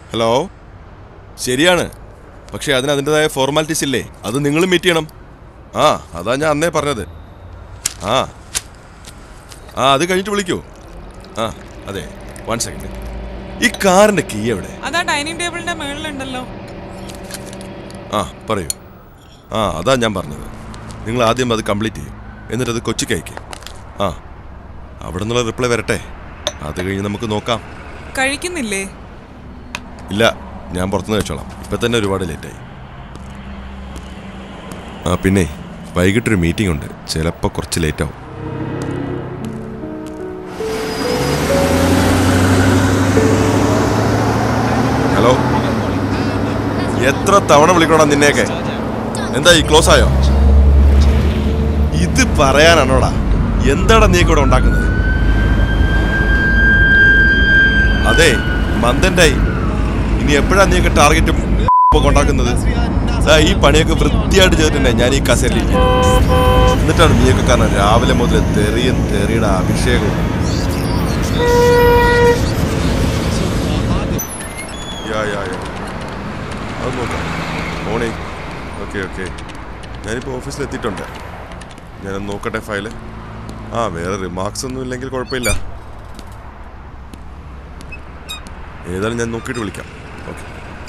Hello ശരിയാണ് പക്ഷേ അതിന് അതിൻ്റെതായ ഫോർമാലിറ്റീസ് ഇല്ലേ അത് നിങ്ങളും മീറ്റ് ചെയ്യണം ആ അതാ ഞാൻ അന്നേ പറഞ്ഞത് ആ ആ അത് കഴിഞ്ഞിട്ട് വിളിക്കൂ ആ അതെ വൺ സെക്കൻഡ് ഈ കാറിൻ്റെ കീ എവിടെ അതാ ഡൈനിങ് ടേബിളിന്റെ മുകളിലുണ്ടല്ലോ ആ പറയൂ ആ അതാ ഞാൻ പറഞ്ഞത് നിങ്ങൾ ആദ്യം അത് കംപ്ലീറ്റ് ചെയ്യും എന്നിട്ട് അത് കൊച്ചിക്ക് അയക്കും ആ അവിടെ നിന്നുള്ള റിപ്ലൈ വരട്ടെ അത് കഴിഞ്ഞ് നമുക്ക് നോക്കാം കഴിക്കുന്നില്ലേ ഇല്ല ഞാൻ പുറത്തുനിന്ന് കഴിച്ചോളാം ഇപ്പം തന്നെ ഒരുപാട് ലേറ്റായി ആ പിന്നെ വൈകിട്ടൊരു മീറ്റിംഗ് ഉണ്ട് ചിലപ്പോൾ കുറച്ച് ലേറ്റ് ആവും ഹലോ എത്ര തവണ വിളിക്കണോടാ നിന്നെയൊക്കെ എന്താ ഈ ക്ലോസ് ആയോ ഇത് പറയാനാണോടാ എന്താടാ നീയൊക്കെ ഇവിടെ ഉണ്ടാക്കുന്നത് അതെ മന്ദൻ്റായി ഇനി എപ്പോഴാ നീയൊക്കെ ടാർഗറ്റും കൊണ്ടാക്കുന്നത് ദാ ഈ പണിയൊക്കെ വൃത്തിയായിട്ട് ചെയ്തിട്ടുണ്ടേ ഞാൻ ഈ കസേരയിൽ എന്നിട്ടാണ് നീയൊക്കെ കാരണം രാവിലെ മുതൽ തെറിയും തെറിയുടെ അഭിഷേകവും യാ യാ യാ അത് നോക്കാം മോണി ഓക്കെ ഓക്കെ ഞാനിപ്പോൾ ഓഫീസിൽ എത്തിയിട്ടുണ്ട് ഞാനൊന്ന് നോക്കട്ടെ ഫയല് ആ വേറെ റിമാർക്സ് ഒന്നും ഇല്ലെങ്കിൽ കുഴപ്പമില്ല ഏതായാലും ഞാൻ നോക്കിയിട്ട് വിളിക്കാം okay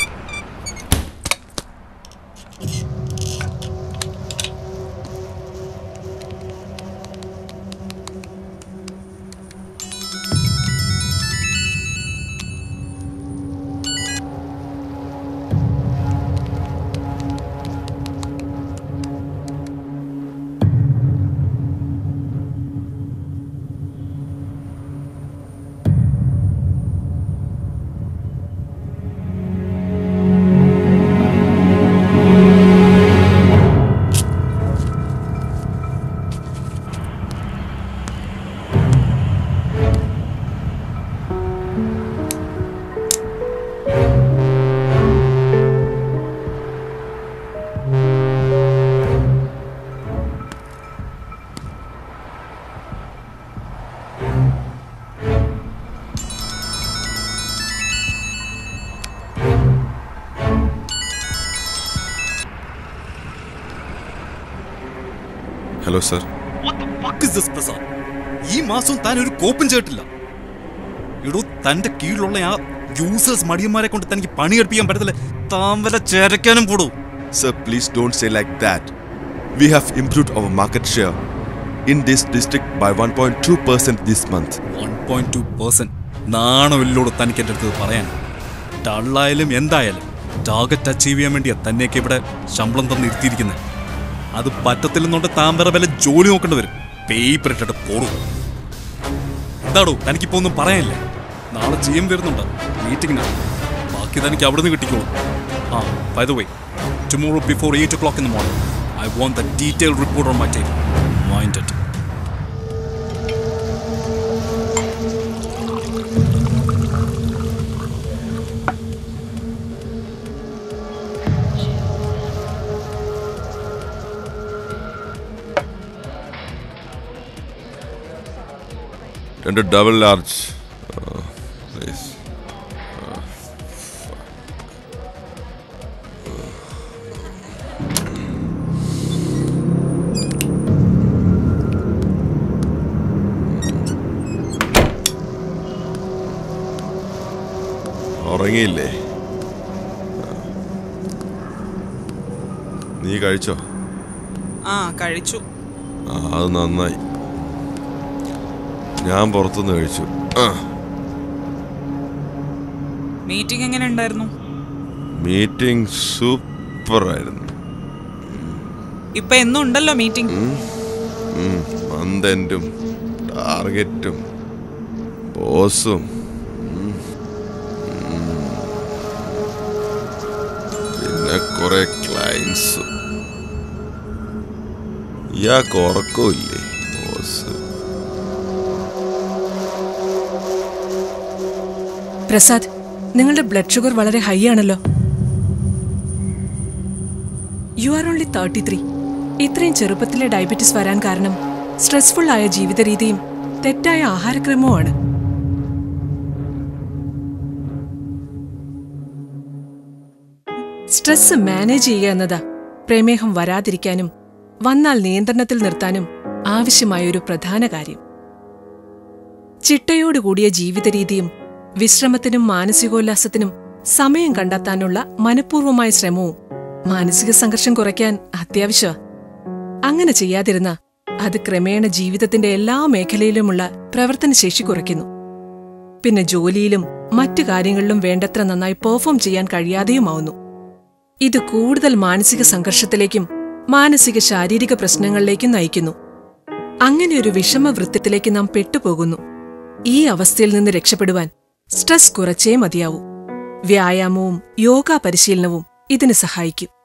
hello sir What the fuck is this, Prasad ഈ മാസം താൻ ഒരു കോപ്പും ചെയ്തിട്ടില്ല എടോ തന്റെ കീഴിലുള്ള ആ യൂസേഴ്സ് മടിയന്മാരെ കൊണ്ട് തനിക്ക് പണിയെടുപ്പിക്കാൻ പറ്റത്തില്ല താൻ വല്ല ചേരക്കാനും പോടൂ Sir, please don't say like that. We have improved our market share in this district by 1.2% this month. One point two percent നാണമില്ലോട് തനിക്ക് എൻ്റെ അടുത്ത് പറയാൻ ടള്ളായാലും എന്തായാലും ടാർഗറ്റ് അച്ചീവ് ചെയ്യാൻ വേണ്ടിയാ തന്നെയൊക്കെ ഇവിടെ ശമ്പളം തന്ന് ഇരുത്തിയിരിക്കുന്നത് അത് പറ്റത്തില്ലെന്നുണ്ട് താൻ വേറെ വല്ല ജോലി നോക്കേണ്ടി വരും പേപ്പർ ഇട്ടിട്ട് പോടും എന്താടോ തനിക്കിപ്പോ ഒന്നും പറയാനില്ലേ നാളെ ചെയ്യാൻ വരുന്നുണ്ട് മീറ്റിംഗിന് ബാക്കി തനിക്ക് അവിടെ നിന്ന് കിട്ടിക്കോളൂ ആ by the way tomorrow before eight o'clock in the morning I want the detail report on my table mind it രണ്ട് ഡബിൾ ലാർജ് പ്ലീസ് ഉറങ്ങിയില്ലേ നീ കഴിച്ചോ ആ കഴിച്ചു ആ അത് നന്നായി ഞാൻ പുറത്തുനിന്ന് കഴിച്ചു ആ മീറ്റിംഗ് എങ്ങനെ ഉണ്ടായിരുന്നു മീറ്റിംഗ് സൂപ്പറായിരുന്നു ഇപ്പൊ എന്നും ഉണ്ടല്ലോ മീറ്റിംഗ് മന്ദൻറ്റും ടാർഗറ്റും ബോസും ഉം. ഉം. പിന്നെ കുറെ ക്ലയൻസും ഇയാൾക്ക് ഉറക്കമില്ലേ ബോസ് പ്രസാദ് നിങ്ങളുടെ ബ്ലഡ് ഷുഗർ വളരെ ഹൈ ആണല്ലോ you are only thirty three ഇത്രയും ചെറുപ്പത്തിലെ ഡയബറ്റിസ് വരാൻ കാരണം സ്ട്രെസ്ഫുൾ ആയ ജീവിത രീതിയും തെറ്റായ ആഹാരക്രമവുമാണ് സ്ട്രെസ് മാനേജ് ചെയ്യുക എന്നതാ പ്രമേഹം വരാതിരിക്കാനും വന്നാൽ നിയന്ത്രണത്തിൽ നിർത്താനും ആവശ്യമായൊരു പ്രധാന കാര്യം ചിട്ടയോടുകൂടിയ ജീവിതരീതിയും വിശ്രമത്തിനും മാനസികോല്ലാസത്തിനും സമയം കണ്ടെത്താനുള്ള മനഃപൂർവമായ ശ്രമവും മാനസിക സംഘർഷം കുറയ്ക്കാൻ അത്യാവശ്യമാ അങ്ങനെ ചെയ്യാതിരുന്ന അത് ക്രമേണ ജീവിതത്തിന്റെ എല്ലാ മേഖലയിലുമുള്ള പ്രവർത്തനശേഷി കുറയ്ക്കുന്നു പിന്നെ ജോലിയിലും മറ്റു കാര്യങ്ങളിലും വേണ്ടത്ര നന്നായി പെർഫോം ചെയ്യാൻ കഴിയാതെയുമാവുന്നു ഇത് കൂടുതൽ മാനസിക സംഘർഷത്തിലേക്കും മാനസിക ശാരീരിക പ്രശ്നങ്ങളിലേക്കും നയിക്കുന്നു അങ്ങനെ ഒരു വിഷമവൃത്തത്തിലേക്ക് നാം പെട്ടുപോകുന്നു ഈ അവസ്ഥയിൽ നിന്ന് രക്ഷപ്പെടുവാൻ സ്ട്രെസ് കുറച്ചേ മതിയാവൂ വ്യായാമവും യോഗ പരിശീലനവും ഇതിന് സഹായിക്കും